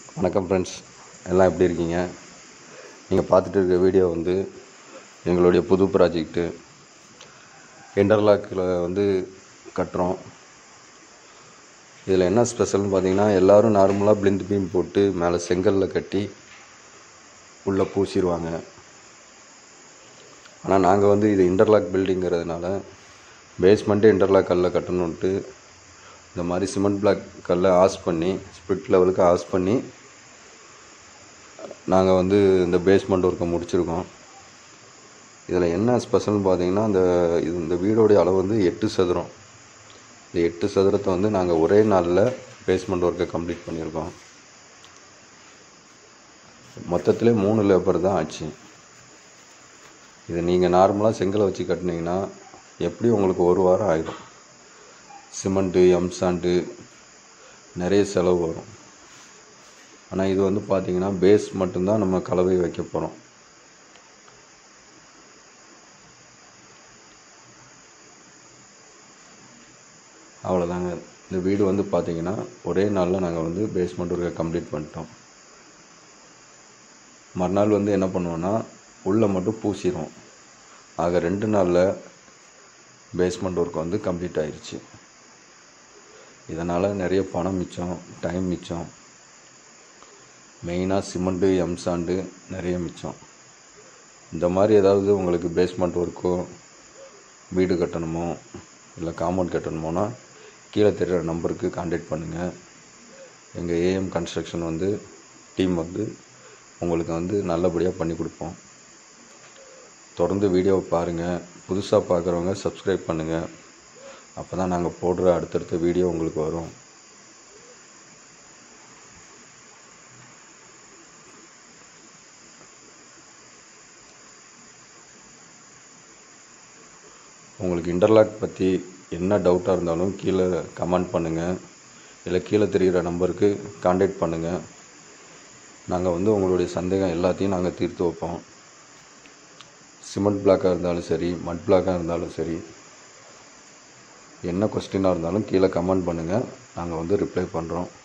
வணக்கம் ஃப்ரெண்ட்ஸ் எல்லாம் எப்படி இருக்கீங்க நீங்கள் பார்த்துட்டு இருக்க வீடியோ வந்து எங்களுடைய புது ப்ராஜெக்ட்டு இன்டர்லாக்கில் வந்து கட்டுறோம் இதில் என்ன ஸ்பெஷல்னு பார்த்தீங்கன்னா எல்லோரும் நார்மலாக பிளிந்த் பீம் போட்டு மேலே செங்கல்ல கட்டி உள்ளே பூசிடுவாங்க ஆனால் நாங்கள் வந்து இது இன்டர்லாக் பில்டிங்கிறதுனால பேஸ்மெண்ட்டு இன்டர்லாக் கல்லை கட்டணுன்ட்டு இந்த மாதிரி சிமெண்ட் பிளாக் கல்லை ஆஸ் பண்ணி ஸ்பிட் லெவலுக்கு ஆஸ் பண்ணி நாங்கள் வந்து இந்த பேஸ்மெண்ட் ஒர்க்கை முடிச்சிருக்கோம் இதில் என்ன ஸ்பெஷல்னு பார்த்தீங்கன்னா இந்த இது இந்த வீடோடைய அளவு வந்து எட்டு சதுரம் இந்த எட்டு சதுரத்தை வந்து நாங்கள் ஒரே நாளில் பேஸ்மெண்ட் ஒர்க்கை கம்ப்ளீட் பண்ணியிருக்கோம் மொத்தத்திலே மூணு லேபர் தான் ஆச்சு இது நீங்கள் நார்மலாக செங்கலை வச்சு கட்டினீங்கன்னா எப்படி உங்களுக்கு ஒரு வாரம் ஆயிடும் சிமெண்ட்டு எம்சாண்டு நிறைய செலவு வரும் ஆனால் இது வந்து பார்த்தீங்கன்னா பேஸ் மட்டும்தான் நம்ம கலவை வைக்க போகிறோம் அவ்வளோதாங்க இந்த வீடு வந்து பார்த்தீங்கன்னா ஒரே நாளில் நாங்கள் வந்து பேஸ்மெண்ட் ஒர்க்கை கம்ப்ளீட் பண்ணிட்டோம் மறுநாள் வந்து என்ன பண்ணுவோன்னா உள்ளே மட்டும் பூசிடுவோம் ஆக ரெண்டு நாளில் பேஸ்மெண்ட் ஒர்க் வந்து கம்ப்ளீட் ஆயிடுச்சு இதனால் நிறைய பணம் மிச்சம் டைம் மிச்சம் மெயினாக சிமெண்ட்டு எம்சாண்டு நிறைய மிச்சம் இந்த மாதிரி ஏதாவது உங்களுக்கு பேஸ்மெண்ட் ஒர்க்கோ வீடு கட்டணுமோ இல்லை காம்பவுண்ட் கட்டணுமோனா கீழே தெரிகிற நம்பருக்கு காண்டாக்ட் பண்ணுங்கள் எங்கள் ஏஎம் கன்ஸ்ட்ரக்ஷன் வந்து டீம் வந்து உங்களுக்கு வந்து நல்லபடியாக பண்ணி கொடுப்போம் தொடர்ந்து வீடியோவை பாருங்கள் புதுசாக பார்க்குறவங்க சப்ஸ்கிரைப் பண்ணுங்கள் அப்போ தான் நாங்கள் போடுற அடுத்தடுத்த வீடியோ உங்களுக்கு வரும் உங்களுக்கு இன்டர்லாக் பற்றி என்ன டவுட்டாக இருந்தாலும் கீழே கமெண்ட் பண்ணுங்கள் இல்லை கீழே தெரிகிற நம்பருக்கு காண்டாக்ட் பண்ணுங்கள் நாங்கள் வந்து உங்களுடைய சந்தேகம் எல்லாத்தையும் நாங்கள் தீர்த்து வைப்போம் சிமெண்ட் பிளாக்காக இருந்தாலும் சரி மட் பிளாக்காக இருந்தாலும் சரி என்ன கொஸ்டினாக இருந்தாலும் கீழே கமெண்ட் பண்ணுங்கள் நாங்கள் வந்து ரிப்ளை பண்ணுறோம்